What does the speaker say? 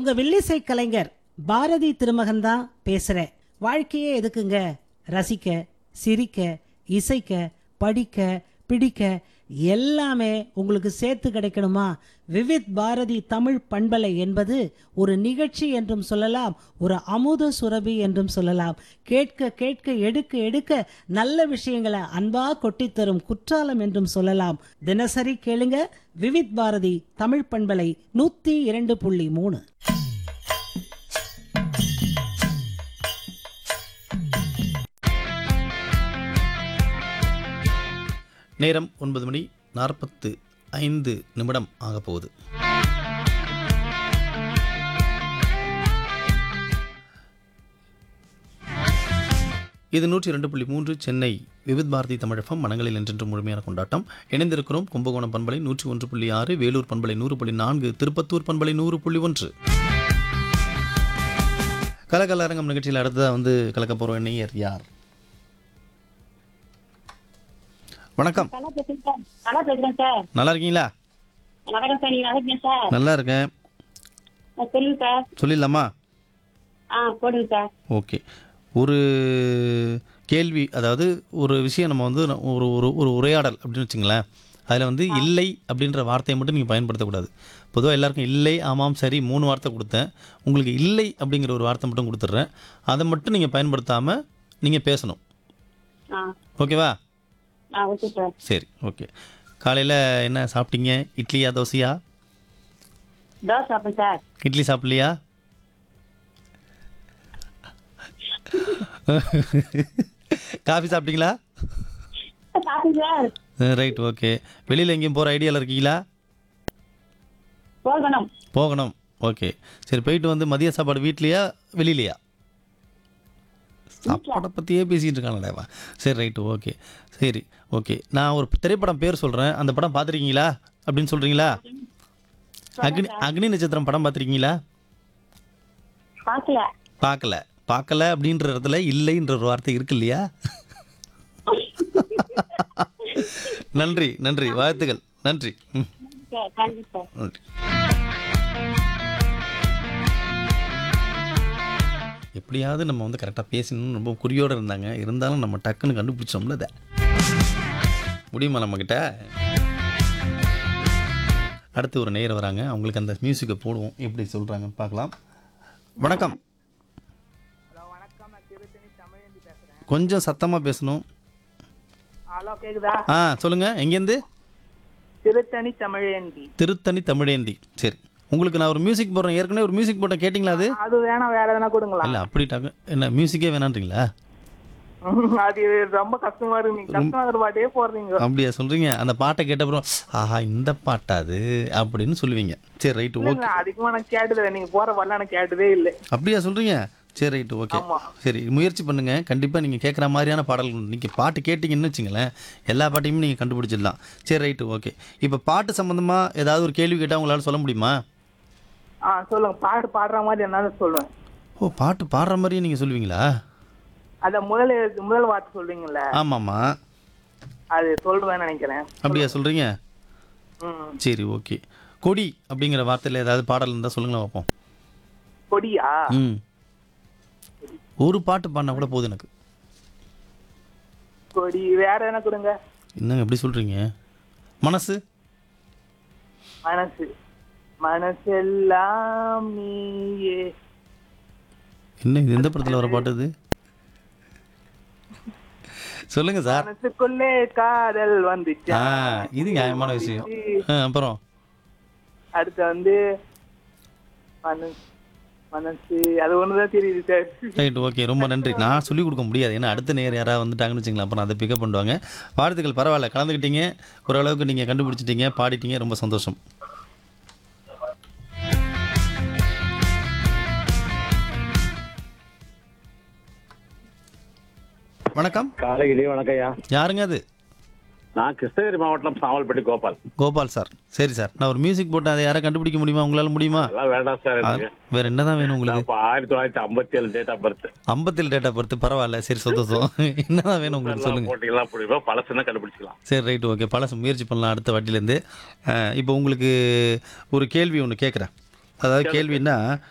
உங்க வில்லிசை கலைஞர் பாரதி திருமகன் தான் பேசுறேன் வாழ்க்கையே எதுக்குங்க ரசிக்க சிரிக்க இசைக்க படிக்க பிடிக்க எல்லாமே உங்களுக்கு சேர்த்து கிடைக்கணுமா விவித் பாரதி தமிழ் பண்பலை என்பது ஒரு நிகழ்ச்சி என்றும் சொல்லலாம் ஒரு அமுத சுரபி என்றும் சொல்லலாம் கேட்க கேட்க எடுக்க எடுக்க நல்ல விஷயங்களை அன்பா கொட்டித் தரும் குற்றாலம் என்றும் சொல்லலாம் தினசரி கேளுங்க விவித் பாரதி தமிழ் பண்பலை நூத்தி இரண்டு புள்ளி மூணு நேரம் ஒன்பது மணி நாற்பத்து ஐந்து நிமிடம் ஆகப் போகுது இது நூற்றி ரெண்டு புள்ளி மூன்று சென்னை விவித் பாரதி தமிழகம் மனங்களில் என்றென்று முழுமையான கொண்டாட்டம் இணைந்திருக்கிறோம் கும்பகோணம் பண்பலை நூற்றி ஒன்று புள்ளி ஆறு வேலூர் பண்பலை நூறு புள்ளி நான்கு திருப்பத்தூர் பண்பலை நூறு புள்ளி ஒன்று கலக்கல் அரங்கம் நிகழ்ச்சியில் அடுத்ததாக வந்து கலக்க போகிற நேயர் யார் வணக்கம் நல்லா பேசுறேன் சார் நல்லா பேசுறேன் சார் நல்லா இருக்கீங்களா வணக்கம் சார் நீங்க நல்லா இருக்கீங்க சார் நல்லா இருக்கேன் ஆ, சொல்லுங்க சார் சொல்லிடலாமா ஆ போடுங்க சார் ஓகே ஒரு கேள்வி அதாவது ஒரு விஷயம் நம்ம வந்து ஒரு ஒரு ஒரு உரையாடல் அப்படின்னு வச்சுங்களேன் அதில் வந்து இல்லை அப்படின்ற வார்த்தையை மட்டும் நீங்கள் பயன்படுத்தக்கூடாது பொதுவாக எல்லாருக்கும் இல்லை ஆமாம் சரி மூணு வார்த்தை கொடுத்தேன் உங்களுக்கு இல்லை அப்படிங்கிற ஒரு வார்த்தை மட்டும் கொடுத்துட்றேன் அதை மட்டும் நீங்கள் பயன்படுத்தாமல் நீங்கள் பேசணும் ஆ ஓகேவா ஆ ஓகே சார் சரி ஓகே காலையில் என்ன சாப்பிட்டீங்க இட்லியா தோசையா தோசை சாப்பிடுங்க சார் இட்லி சாப்பிட்லையா காஃபி சாப்பிட்டீங்களா சாப்பிடுங்க சார் ரைட் ஓகே வெளியில் எங்கேயும் போகிற ஐடியாவில் இருக்கீங்களா போகணும் போகணும் ஓகே சரி போயிட்டு வந்து மதிய சாப்பாடு வீட்லையா வெளியிலையா சாப்பாடை பற்றியே பேசிகிட்டு இருக்கானடேவா சரி ரைட்டு ஓகே சரி ஓகே நான் ஒரு திரைப்படம் பேர் சொல்கிறேன் அந்த படம் பார்த்துருக்கீங்களா அப்படின்னு சொல்கிறீங்களா அக்னி அக்னி நட்சத்திரம் படம் பார்த்துருக்கீங்களா பார்க்கல பார்க்கல பார்க்கல அப்படின்ற இடத்துல இல்லைன்ற ஒரு வார்த்தை இருக்கு இல்லையா நன்றி நன்றி வாழ்த்துக்கள் நன்றி ம் சார் தேங்க்யூ சார் நன்றி எப்படியாவது நம்ம வந்து கரெக்டாக பேசணும்னு ரொம்ப குறியோடு இருந்தாங்க இருந்தாலும் நம்ம டக்குன்னு கண்டுபிடிச்சோம்ல அதை முடியுமா நம்மக்கிட்ட அடுத்து ஒரு நேயர் வராங்க அவங்களுக்கு அந்த மியூசிக்கை போடுவோம் எப்படி சொல்கிறாங்கன்னு பார்க்கலாம் வணக்கம் கொஞ்சம் சத்தமாக பேசணும் ஹலோ கேக்குதா ஆ சொல்லுங்கள் எங்கேருந்து திருத்தணி தமிழேந்தி திருத்தணி தமிழேந்தி சரி உங்களுக்கு நான் ஒரு மியூசிக் போடுறேன் ஏற்கனவே ஒரு மியூசிக் போட்டேன் கேட்டிங்களா அது அது வேணா வேற எதனா கொடுங்களா இல்லை அப்படிட்டாங்க என்ன மியூசிக்கே வேணான்றீங்களா அது ரொம்ப கஷ்டமா இருக்கு நீங்க கஷ்டமா இருக்கிற பாட்டே போடுறீங்க அப்படியா சொல்கிறீங்க அந்த பாட்டை கேட்டப்புறம் ஆஹா இந்த பாட்டா அது அப்படின்னு சொல்லுவீங்க சரி ரைட்டு ஓகே இல்லைங்க, அதிகமா நான் கேட்டதில்லை நீங்க போற பாடலாம் நான் கேட்டதே இல்லை அப்படியா சொல்கிறீங்க சரி ரைட்டு ஓகே ஆமா. சரி முயற்சி பண்ணுங்க கண்டிப்பாக நீங்கள் கேட்குற மாதிரியான பாடல்கள் நீங்கள் பாட்டு கேட்டிங்கன்னு வச்சுங்களேன் எல்லா பாட்டையுமே நீங்கள் கண்டுபிடிச்சிடலாம் சரி ரைட்டு ஓகே இப்போ பாட்டு சம்மந்தமாக ஏதாவது ஒரு கேள்வி கேட்டால் உங்களால் சொல்ல முடியுமா ஆ சொல்லுங்க பாட்டு பாடுற மாதிரி என்னாலும் சொல்லுவேன் ஓ பாட்டு பாடுற மாதிரியே நீங்கள் சொல்லுவீங்களா அத முதல் எழுத்து- முதல் வார்த்தை சொல்றீங்கல்ல ஆமாம்மா அது சொல்லுவேன்னு நினைக்கிறேன் அப்படியா சொல்கிறீங்க ம் சரி ஓகே கொடி அப்படிங்கிற வார்த்தையில் ஏதாவது பாடல் இருந்தால் சொல்லுங்களேன் பார்ப்போம் கொடியா ம் ஒரு பாட்டு பாடினா கூட போதும் எனக்கு கொடி வேற என்ன கொடுங்க என்னங்க எப்படி சொல்கிறீங்க மனசு மனசு மனசெல்லாம் நீயே என்ன இது எந்த படத்தில் வர பாட்டு இது சொல்லுங்க சார் மனசுக்குள்ளே காதல் வந்துச்சா ஆ இது நியாயமான விஷயம் ஆ, அப்புறம் அடுத்து வந்து மனசு மனசு அது ஒண்ணுதான் தெரியுது சார் ரைட் ஓகே ரொம்ப நன்றி நான் சொல்லிக் கொடுக்க முடியாது ஏன்னா அடுத்த நேரம் யாராவது வந்துட்டாங்கன்னு வச்சுங்களேன் அப்புறம் அதை பிக்கப் பண்ணுவாங்க வாழ்த்துக்கள் பரவாயில்ல கலந்துக்கிட்டீங்க ஓரளவுக்கு நீங்கள் கண்டுபிடிச்சிட்டீங்க பாடிட்டீங்க ரொம்ப சந்தோஷம் வணக்கம் காலையிலே வணக்கம்யா யாருங்க அது நான் கிருஷ்ணகிரி மாவட்டம் சாவல்பட்டி கோபால் கோபால் சார் சரி சார் நான் ஒரு மியூசிக் போட்டு அதை யாரை கண்டுபிடிக்க முடியுமா உங்களால் முடியுமா அதெல்லாம் வேண்டாம் சார் ஆ, எனக்கு வேற என்னதான் வேணும் நான் உங்களுக்கு இப்போ ஆயிரத்தி தொள்ளாயிரத்தி ஐம்பத்தி ஏழு டேட் ஆஃப் பர்த் ஐம்பத்தில் டேட்டா பொறுத்து பரவாயில்ல சரி சந்தோஷம் என்னதான் வேணும் உங்களுக்கு சொல்லுங்க போட்டிங்கலாம் பிடிப்பா பழசுன்னா கண்டுபிடிச்சிக்கலாம் சரி ரைட் ஓகே பழசு முயற்சி பண்ணலாம் அடுத்த வாட்டிலேருந்து இப்போ உங்களுக்கு ஒரு கேள்வி ஒன்று கேட்குறேன் அதாவது கேள்வின்னா